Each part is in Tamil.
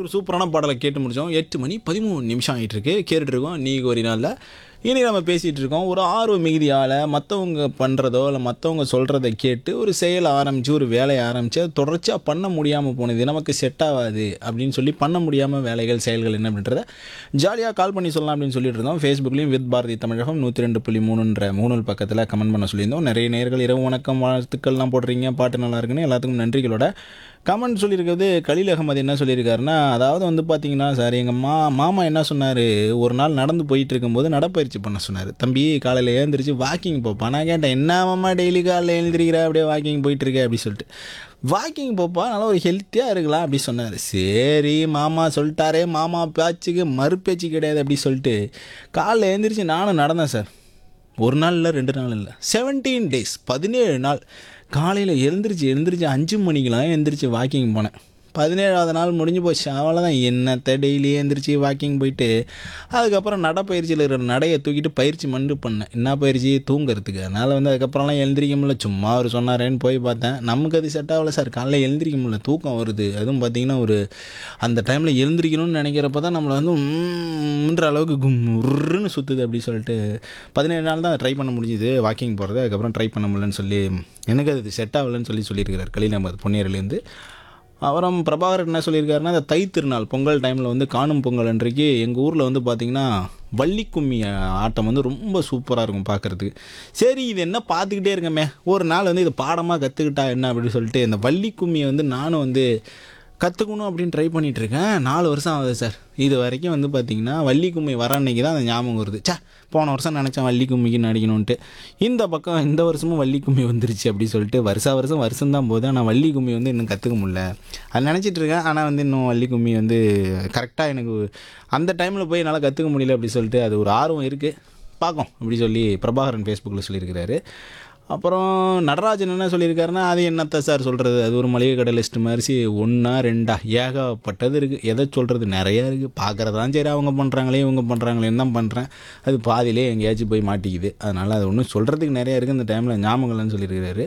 ஒரு சூப்பரான பாடலை கேட்டு முடித்தோம் எட்டு மணி பதிமூணு நிமிஷம் ஆகிட்டு இருக்கு கேட்டுட்டு இருக்கோம் நீ ஒரு நாளில் இனி நம்ம பேசிகிட்டு இருக்கோம் ஒரு ஆர்வ மிகுதியால் மற்றவங்க பண்ணுறதோ இல்லை மற்றவங்க சொல்கிறத கேட்டு ஒரு செயல் ஆரம்பித்து ஒரு வேலையை ஆரம்பித்து அது தொடர்ச்சியாக பண்ண முடியாமல் போனது நமக்கு செட் ஆகாது அப்படின்னு சொல்லி பண்ண முடியாமல் வேலைகள் செயல்கள் என்ன அப்படின்றத ஜாலியாக கால் பண்ணி சொல்லலாம் அப்படின்னு சொல்லிட்டு இருந்தோம் ஃபேஸ்புக்லேயும் வித் பாரதி தமிழகம் நூற்றி ரெண்டு புள்ளி மூணுன்ற மூணு பக்கத்தில் கமெண்ட் பண்ண சொல்லியிருந்தோம் நிறைய நேர்கள் இரவு வணக்கம் வாழ்த்துக்கள்லாம் போடுறீங்க பாட்டு நல்லா இருக்குன்னு எல்லாத்துக்கும் நன்றிகளோட கமெண்ட் சொல்லியிருக்கிறது கலீல் அகமது என்ன சொல்லியிருக்காருன்னா அதாவது வந்து பார்த்தீங்கன்னா சார் எங்கள் மா மாமா என்ன சொன்னார் ஒரு நாள் நடந்து போயிட்டு இருக்கும்போது நடப்பயிற்சி பண்ண சொன்னார் தம்பி காலையில் எழுந்திரிச்சு வாக்கிங் போப்பா நான் கேட்டேன் என்ன மாமா டெய்லி காலையில் எழுந்திரிக்கிற அப்படியே வாக்கிங் போயிட்டு இருக்க அப்படி சொல்லிட்டு வாக்கிங் போப்பா நல்லா ஒரு ஹெல்த்தியாக இருக்கலாம் அப்படி சொன்னார் சரி மாமா சொல்லிட்டாரே மாமா பேச்சுக்கு மறுபேச்சு கிடையாது அப்படி சொல்லிட்டு காலைல எழுந்திரிச்சு நானும் நடந்தேன் சார் ஒரு நாள் இல்லை ரெண்டு நாள் இல்லை செவன்டீன் டேஸ் பதினேழு நாள் காலையில் எழுந்திரிச்சு எழுந்திரிச்சு அஞ்சு மணிக்கெலாம் எழுந்திரிச்சு வாக்கிங் போனேன் பதினேழாவது நாள் முடிஞ்சு போச்சு அவ்வளோதான் என்னத்தை டெய்லி எழுந்திரிச்சு வாக்கிங் போயிட்டு அதுக்கப்புறம் நடப்பயிற்சியில் இருக்கிற நடையை தூக்கிட்டு பயிற்சி மண்டு பண்ணேன் என்ன பயிற்சி தூங்குறதுக்கு அதனால் வந்து அதுக்கப்புறம்லாம் எழுந்திரிக்க முடியல சும்மா அவர் சொன்னாரேன்னு போய் பார்த்தேன் நமக்கு அது செட் ஆகல சார் காலைல எழுந்திரிக்க முடியல தூக்கம் வருது அதுவும் பார்த்தீங்கன்னா ஒரு அந்த டைமில் எழுந்திரிக்கணும்னு நினைக்கிறப்ப தான் நம்மளை வந்து உம்ன்ற அளவுக்கு கும்முன்னு சுற்றுது அப்படி சொல்லிட்டு பதினேழு நாள் தான் ட்ரை பண்ண முடிஞ்சுது வாக்கிங் போகிறது அதுக்கப்புறம் ட்ரை பண்ண முடியலன்னு சொல்லி எனக்கு அது செட் ஆகலைன்னு சொல்லி சொல்லியிருக்கிறார் கலீல் அகமது பொன்னியர்லேருந்து அப்புறம் பிரபாகர் என்ன சொல்லியிருக்காருன்னா இந்த தை திருநாள் பொங்கல் டைமில் வந்து காணும் பொங்கல் அன்றைக்கு எங்கள் ஊரில் வந்து பார்த்திங்கன்னா வள்ளி கும்மி ஆட்டம் வந்து ரொம்ப சூப்பராக இருக்கும் பார்க்குறதுக்கு சரி இது என்ன பார்த்துக்கிட்டே இருக்கமே ஒரு நாள் வந்து இதை பாடமாக கற்றுக்கிட்டா என்ன அப்படின்னு சொல்லிட்டு இந்த வள்ளி கும்மியை வந்து நானும் வந்து கற்றுக்கணும் அப்படின்னு ட்ரை பண்ணிகிட்டு இருக்கேன் நாலு வருஷம் ஆகுது சார் இது வரைக்கும் வந்து பார்த்திங்கன்னா வள்ளி கும்மி வர அன்னைக்கு தான் அந்த ஞாபகம் வருது சே போன வருஷம் நினச்சேன் வள்ளி கும்மிக்கு நடிக்கணுன்ட்டு இந்த பக்கம் இந்த வருஷமும் வள்ளி கும்மி வந்துருச்சு அப்படி சொல்லிட்டு வருஷா வருஷம் வருஷம் தான் போகுது ஆனால் வள்ளி கும்மி வந்து இன்னும் கற்றுக்க முடியல அது நினச்சிட்டு இருக்கேன் ஆனால் வந்து இன்னும் வள்ளி கும்மி வந்து கரெக்டாக எனக்கு அந்த டைமில் போய் என்னால் கற்றுக்க முடியல அப்படி சொல்லிட்டு அது ஒரு ஆர்வம் இருக்குது பார்க்கும் அப்படி சொல்லி பிரபாகரன் ஃபேஸ்புக்கில் சொல்லியிருக்கிறாரு அப்புறம் நடராஜன் என்ன சொல்லியிருக்காருன்னா அது என்னத்த சார் சொல்கிறது அது ஒரு மளிகை கடை லிஸ்ட்டு மாதிரி ஒன்றா ரெண்டா ஏகப்பட்டது இருக்குது எதை சொல்கிறது நிறையா இருக்குது பார்க்குறதான் சரி அவங்க பண்ணுறாங்களே இவங்க பண்ணுறாங்களேன்னு தான் பண்ணுறேன் அது பாதியிலே எங்கேயாச்சும் போய் மாட்டிக்குது அதனால் அது ஒன்றும் சொல்கிறதுக்கு நிறையா இருக்குது இந்த டைமில் ஞாபகம்லன்னு சொல்லியிருக்காரு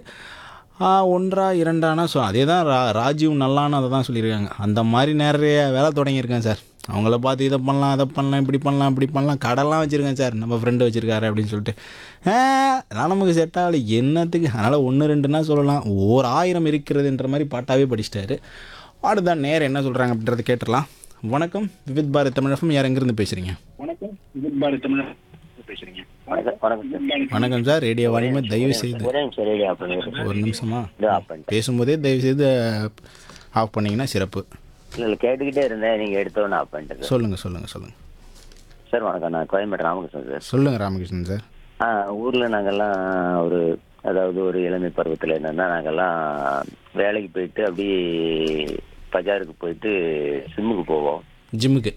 ஆ, ஒன்றா இரண்டானா ஸோ அதே தான் ரா ராஜீவ் நல்லான்னு அதை தான் சொல்லியிருக்காங்க அந்த மாதிரி நிறைய வேலை தொடங்கியிருக்கேன் சார் அவங்கள பார்த்து இதை பண்ணலாம் அதை பண்ணலாம் இப்படி பண்ணலாம் இப்படி பண்ணலாம் கடைலாம் வச்சுருக்கேன் சார் நம்ம ஃப்ரெண்டு வச்சுருக்காரு அப்படின்னு சொல்லிட்டு ஆ, அதெல்லாம் நமக்கு செட் ஆகலை என்னத்துக்கு அதனால் ஒன்று ரெண்டுன்னா சொல்லலாம் ஓர் ஆயிரம் இருக்கிறதுன்ற மாதிரி பாட்டாவே படிச்சிட்டாரு அடுத்தான் நேரம் என்ன சொல்கிறாங்க அப்படின்றத கேட்டுடலாம் வணக்கம் விவித் பாரத் தமிழகம் யார் எங்கேருந்து பேசுகிறீங்க வணக்கம் வித் பாரத் தமிழ் பேசுறீங்க வணக்கம் வணக்கம் சார் வணக்கம் சார் ரேடியோ வாணியமே தயவு செய்து ஒரே நிமிஷம் ரேடியோ ஆஃப் பண்ணிடுறேன் ஒரு நிமிஷமா இதோ ஆஃப் பண்ணிட்டேன் பேசும்போதே தயவு செய்து ஆஃப் பண்ணிங்கன்னா சிறப்பு இல்லை இல்லை கேட்டுக்கிட்டே இருந்தேன் நீங்கள் எடுத்தோன்னு ஆஃப் பண்ணிட்டேன் சார் சொல்லுங்கள் சொல்லுங்கள் சொல்லுங்கள் சார் வணக்கம் நான் கோயம்பேடு ராமகிருஷ்ணன் சார் சொல்லுங்கள் ராமகிருஷ்ணன் சார் ஆ ஊரில் நாங்கெல்லாம் ஒரு அதாவது ஒரு இளமை பருவத்தில் என்னன்னா நாங்கெல்லாம் வேலைக்கு போயிட்டு அப்படியே பஜாருக்கு போயிட்டு சிம்முக்கு போவோம் ஜிம்முக்கு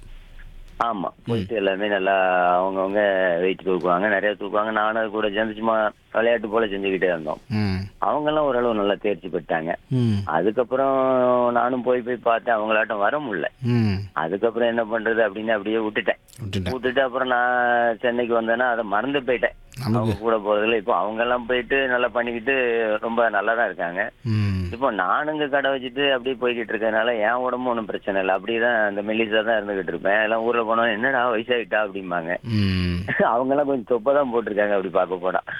ஆமா போயிட்டு எல்லாமே நல்லா அவங்கவுங்க வெயிட் தூக்குவாங்க நிறைய தூக்குவாங்க நானும் அது கூட சேர்ந்து சும்மா விளையாட்டு போல செஞ்சுக்கிட்டே இருந்தோம் ம் அவங்க எல்லாம் ஓரளவு நல்லா தேர்ச்சி பெற்றாங்க ம் அதுக்கப்புறம் நானும் போய் போய் பார்த்தேன் அவங்களாட்டம் வர முடியல ம் அதுக்கப்புறம் என்ன பண்றது அப்படின்னு அப்படியே விட்டுட்டேன் விட்டுட்டேன் விட்டுட்டு அப்புறம் நான் சென்னைக்கு வந்தேன்னா அதை மறந்து போயிட்டேன் நமக்கு அவங்க கூட போறதுல இப்போ அவங்க எல்லாம் போயிட்டு நல்லா பண்ணிக்கிட்டு ரொம்ப நல்லா தான் இருக்காங்க ம் இப்போ நானுங்க கடை வச்சுட்டு அப்படியே போய்கிட்டு இருக்கறதுனால என் உடம்பு ஒன்றும் பிரச்சனை இல்லை அப்படிதான் அந்த மெல்லிசா தான் இருந்துகிட்டு இருப்பேன் எல்லாம் ஊர்ல போனோம் என்னடா வயசாயிட்டா அப்படிம்பாங்க ம் அவங்க எல்லாம் கொஞ்சம் தொப்பை தான் போட்டிருக்காங்க அப்படி பார்க்க போனா